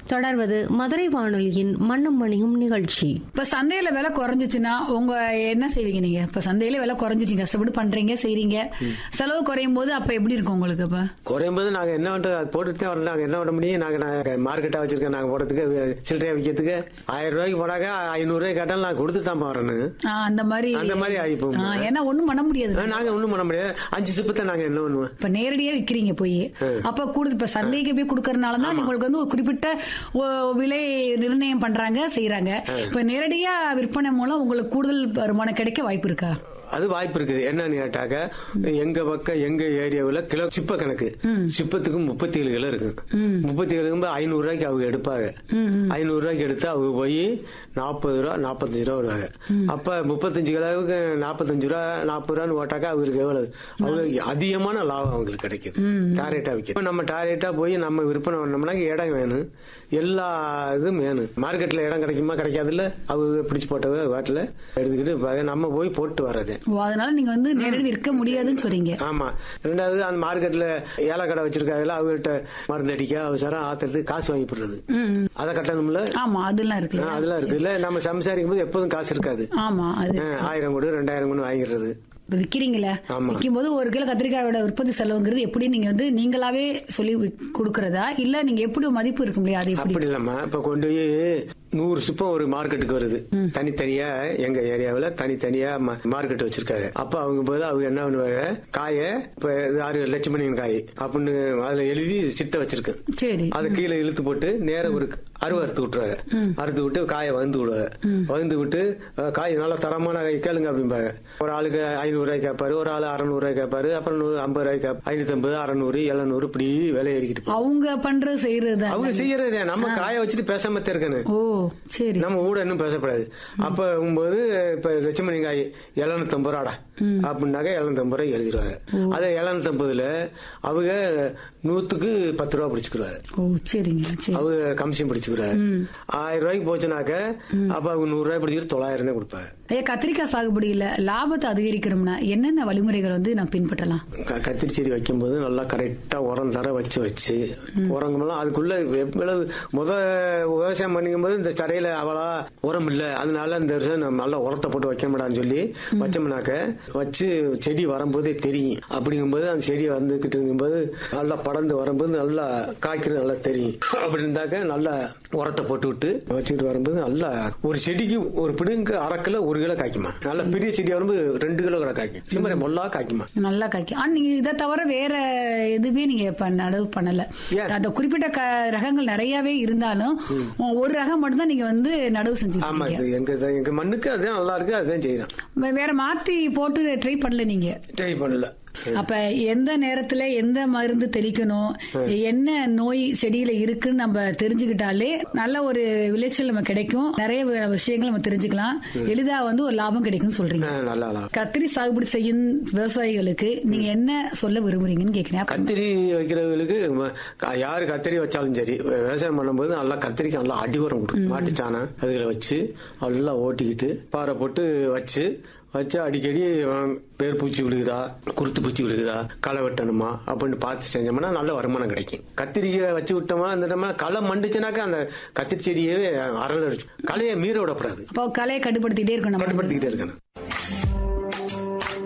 தொடர்வது மதுரை வானொலியின் மண்ணும் மணியும் நிகழ்ச்சி இப்ப சந்தையில விலை குறைஞ்சிச்சுன்னா உங்க என்ன செய்வீங்க நீங்க இப்ப சந்தையில விலை குறைஞ்சிச்சு கஷ்டப்பட்டு பண்றீங்க செய்றீங்க செலவு குறையும் போது அப்ப எப்படி இருக்கும் உங்களுக்கு இப்ப குறையும் போது நாங்க என்ன பண்றது அது போட்டுட்டு தான் வரணும் நாங்க என்ன பண்ண முடியும் நாங்க நாங்க மார்க்கெட்டா வச்சிருக்கோம் நாங்க போடுறதுக்கு சில்லறையா விற்கிறதுக்கு ஆயிரம் ரூபாய்க்கு போனாக்க ஐநூறு ரூபாய் கேட்டாலும் நான் கொடுத்து தான் வரணும் ஆ, அந்த மாதிரி அந்த மாதிரி ஆயிப்போம். ஆ, ஏன்னா ஒண்ணும் பண்ண முடியாது ஆ, நாங்க ஒண்ணும் பண்ண முடியாது அஞ்சு சிப்பத்தை நாங்க என்ன பண்ணுவோம் இப்ப நேரடியா விக்கிறீங்க போய் அப்ப கூடுது இப்ப சந்தைக்கு போய் கொடுக்கறதுனால தான் உங்களுக்கு வந்து ஒரு குறிப்பிட்ட ஒ- விலை நிர்ணயம் பண்றாங்க செய்யறாங்க இப்ப நேரடியா விற்பனை மூலம் உங்களுக்கு கூடுதல் வருமானம் கிடைக்க வாய்ப்பு இருக்கா அது வாய்ப்பு இருக்குது என்னன்னு கேட்டாக்க எங்க பக்கம் எங்க ஏரியாவுல கிலோ சிப்ப கணக்கு சிப்பத்துக்கு முப்பத்தி ஏழு கிலோ இருக்கு முப்பத்தி ஏழு ஐநூறு ரூபாய்க்கு அவங்க எடுப்பாங்க ஐநூறு ரூபாய்க்கு எடுத்து அவங்க போய் நாற்பது ரூபா நாற்பத்தஞ்சு ரூபா விடுவாங்க அப்ப முப்பத்தஞ்சு கிலோவுக்கு நாற்பத்தஞ்சு ரூபா நாற்பது ரூபான்னு போட்டாக்கா அவங்களுக்கு எவ்வளவு அவங்க அதிகமான லாபம் அவங்களுக்கு கிடைக்குது டாரேட்டா விற்க இப்ப நம்ம டாரேட்டா போய் நம்ம விற்பனை பண்ணோம்னா இடம் வேணும் எல்லா இதுவும் வேணும் மார்க்கெட்ல இடம் கிடைக்குமா கிடைக்காதுல்ல அவங்க பிடிச்சு போட்டவ வாட்டில் எடுத்துக்கிட்டு பாக்க நம்ம போய் போட்டு வர்றது ஓ, அதனால நீங்க வந்து நேரடி விற்க முடியாதுன்னு சொல்றீங்க ஆமா ரெண்டாவது அந்த மார்க்கெட்ல ஏல கடை வச்சிருக்காங்கல்ல அவங்ககிட்ட மருந்து அடிக்க அவசரம் ஆத்துறதுக்கு காசு வாங்கி போடுறது அதை கட்டணும்ல ஆமா அதெல்லாம் ஆ, இருக்குல்ல அதெல்லாம் இருக்குல்ல நம்ம சம்சாரிக்கும் போது எப்போதும் காசு இருக்காது ஆமா அது ஆ, ஆயிரம் கொடு ரெண்டாயிரம் கொண்டு வாங்கிடுறது இப்ப விக்கிறீங்களே ஆமா. விற்கும் போது ஒரு கிலோ கத்திரிக்காயோட உற்பத்தி செலவுங்கிறது எப்படி நீங்க வந்து நீங்களாவே சொல்லி விக்- கொடுக்கறதா இல்ல நீங்க எப்படி மதிப்பு இருக்கும் இல்லையா அது எப்படி அப்படி இல்லம்மா இப்ப கொண்டு போய் நூறு சிப்பம் ஒரு மார்க்கெட்டுக்கு வருது தனித்தனியா எங்க ஏரியாவுல தனித்தனியா மா- மார்க்கெட் வச்சிருக்காங்க அப்ப அவங்க போது அவங்க என்ன பண்ணுவாங்க காய இப்ப இது ஆறு லட்சுமணியின் காய் அப்படின்னு அதுல எழுதி சிட்ட வச்சிருக்கு சரி அதை கீழே இழுத்து போட்டு நேர ஒரு அருவ அறுத்து விட்டுருவாங்க அறுத்து விட்டு காயை வகுந்து விடுவாங்க வகுந்து விட்டு அஹ், காய் நல்லா தரமான காய் கேளுங்க அப்படிம்பாங்க ஒரு ஆளுக்கு ஐநூறு ரூபாய் கேட்பாரு ஒரு ஆளு அறநூறு ரூபாய் கேட்பாரு அப்புறம் நூறு ஐம்பது ரூபாய் கேப் ஐநூத்தி ஐம்பது அறுநூறு எழுநூறு இப்படி விலை ஏறிக்கிட்டு போகும். அவங்க பண்றது செய்யறது அவங்க செய்யறதே நம்ம காய வச்சுட்டு பேசாம இருக்கணும் ஓ சரி நம்ம ஊட இன்னும் பேசப்படாது அப்ப போது இப்ப லட்சுமணி காய் எழுநூத்தி ஐம்பது ரூபாடா அப்படின்னாக்க எழுநூத்தி ஐம்பது ரூபாய் எழுதிடுவாங்க அதே எழுநூத்தி ஐம்பதுல அவங்க நூத்துக்கு பத்து ரூபா பிடிச்சுக்கிறாங்க ஓ சரிங்க சரி அவங்க கமிஷன் பிடிச்சுக்கிறாங்க ஆயிரம் ரூபாய்க்கு போச்சுனாக்க அப்ப அவங்க நூறு ரூபாய் பிடிச்சிட்டு தொள்ளாயிரம் தான் கொடுப்பாங்க ஐயா கத்திரிக்காய் சாகுபடியில லாபத்தை அதிகரிக்கணும்னா என்னென்ன வழிமுறைகள் வந்து நான் பின்பற்றலாம் க- கத்திரி செடி வைக்கும்போது நல்லா கரெக்டா உரம் தர வச்சு வச்சு உரங்கமெல்லாம் அதுக்குள்ள எவ்வளவு முத விவசாயம் பண்ணிக்கும் போது இந்த தரையில அவ்வளோ உரம் இல்ல அதனால இந்த வருஷம் நம்ம நல்லா உரத்தை போட்டு வைக்க மாட்டான்னு சொல்லி வச்சோம்னாக்க வச்சு செடி வரும்போதே தெரியும் அப்படிங்கும்போது அந்த செடி வந்துகிட்டு இருக்கும்போது நல்லா படர்ந்து வரும்போது நல்லா காய்க்கிறது நல்லா தெரியும் அப்படி இருந்தாக்க நல்லா உரத்தை போட்டு விட்டு வச்சுக்கிட்டு வரும்போது நல்லா ஒரு செடிக்கு ஒரு பிடுங்க அரை கிலோ ஒரு கிலோ காய்க்குமா நல்லா பெரிய செடி வரும்போது ரெண்டு கிலோ கூட காய்க்கும் சிம்மரை மொல்லா காய்க்குமா நல்லா காய்க்கும் ஆனா நீங்க இதை தவிர வேற எதுவுமே நீங்க இப்ப நடவு பண்ணல ஏன்? அந்த குறிப்பிட்ட க- ரகங்கள் நிறையவே இருந்தாலும் ஒரு ரகம் மட்டும் தான் நீங்க வந்து நடவு செஞ்சுட்டு ஆமா இருக்கீங்க இது எங்க எங்க மண்ணுக்கு அதுதான் நல்லா இருக்கு அதுதான் செய்யறோம் வே- வேற மாத்தி போட்டு ட்ரை பண்ணல நீங்க ட்ரை பண்ணல அப்ப எந்த நேரத்துல எந்த மருந்து தெளிக்கணும் என்ன நோய் செடியில இருக்குன்னு நம்ம தெரிஞ்சுக்கிட்டாலே நல்ல ஒரு விளைச்சல் நம்ம கிடைக்கும் நிறைய வி- விஷயங்கள் நம்ம தெரிஞ்சுக்கலாம் எளிதா வந்து ஒரு லாபம் கிடைக்கும்னு சொல்றீங்க ஆ, நல்லா நல்லா கத்திரி சாகுபடி செய்யும் விவசாயிகளுக்கு நீங்க என்ன சொல்ல விரும்புறீங்கன்னு கேக்குறேன் அப்ப கத்திரி வைக்கிறவங்களுக்கு ம- க- யாரு கத்திரி வச்சாலும் சரி வி- விவசாயம் பண்ணும்போது நல்லா கத்திரிக்கு நல்லா அடி உரம் கொடுக்கும் மாட்டுச்சாணம் அதுல வச்சு நல்லா ஓட்டிக்கிட்டு பாறை போட்டு வச்சு வச்சு அடிக்கடி அஹ், வேர் பூச்சி விழுகுதா குருத்து பூச்சி விழுகுதா களை வெட்டணுமா அப்படின்னு பார்த்து செஞ்சோம்னா நல்ல வருமானம் கிடைக்கும் கத்திரிக்கை வச்சு விட்டோமா அந்த நம்ம களை மண்டுச்சுனாக்கா அந்த கத்திரி செடியவே அரல் அடிச்சு களையை மீற விடக்கூடாது அப்போ கலையை கட்டுப்படுத்திட்டே இருக்கணும் நம்ம. கட்டுப்படுத்திக்கிட்டே இருக்கணும்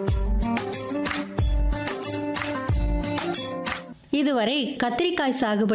இதுவரை கத்திரிக்காய் சாகுபடி